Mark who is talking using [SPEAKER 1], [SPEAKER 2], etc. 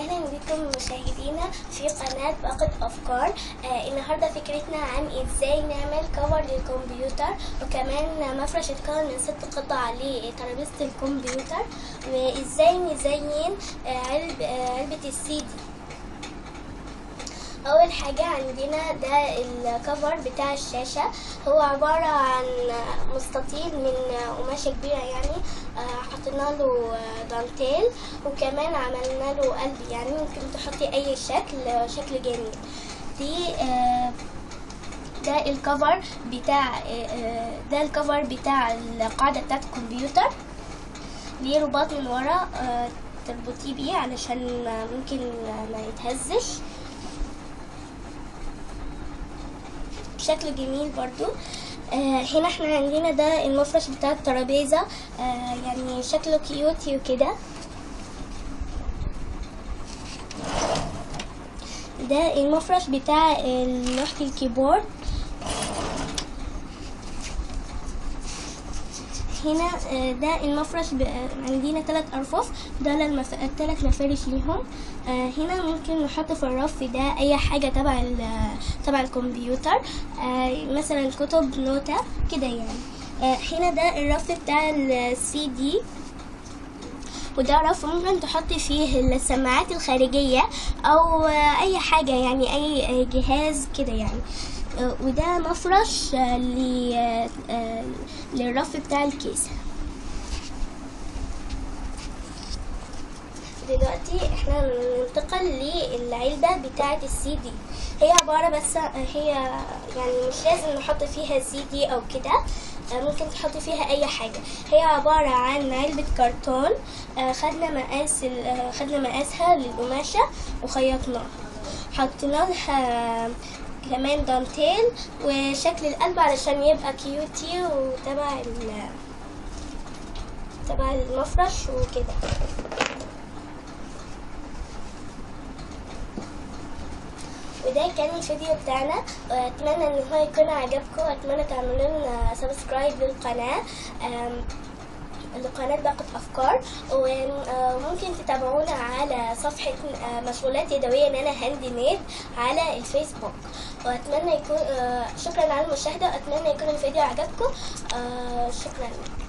[SPEAKER 1] اهلا بكم مشاهدينا في قناة باقة افكار آه النهارده فكرتنا عن ازاي نعمل كفر للكمبيوتر وكمان مفرش يتكون من ست قطع لترابيزة الكمبيوتر وازاي نزين آه علب آه علبة السي دي اول حاجة عندنا ده الكفر بتاع الشاشة هو عبارة عن مستطيل من قماشة كبيرة يعني حطينا له دانتيل وكمان عملنا له قلب يعني ممكن تحطي اي شكل شكل جميل دي ده الكفر بتاع ده الكفر بتاع القاعدة بتاعت الكمبيوتر ليه رباط من ورا تربطيه بيه علشان ممكن ما يتهزش بشكل جميل برضو آه هنا احنا عندنا ده المفرش بتاع الترابيزة آه يعني شكله كيوتي وكده ده المفرش بتاع لوحة الكيبورد هنا ده المفرش عندنا ثلاث ارفف ده للمف... الثلاث مفارش ليهم هنا ممكن نحط في الرف ده اي حاجه تبع ال... تبع الكمبيوتر مثلا كتب نوتة كده يعني هنا ده الرف بتاع السي دي وده رف ممكن تحطي فيه السماعات الخارجية أو أي حاجة يعني أي جهاز كده يعني وده مفرش للرف بتاع الكيسة دلوقتي احنا ننتقل للعلبة بتاعة السي دي هي عبارة بس هي يعني مش لازم نحط فيها سي دي او كده ممكن تحطي فيها اي حاجة هي عبارة عن علبة كرتون خدنا مقاس خدنا مقاسها للقماشة وخيطناها حطينا لها كمان دانتيل وشكل القلب علشان يبقى كيوتي وتبع تبع المفرش وكده وده كان الفيديو بتاعنا واتمنى ان هو يكون عجبكم واتمنى تعملوا لنا سبسكرايب للقناه لقناة باقة أفكار وممكن تتابعونا على صفحة مشغولات يدوية نانا هاند ميد على الفيسبوك وأتمنى يكون شكرا على المشاهدة وأتمنى يكون الفيديو عجبكم شكرا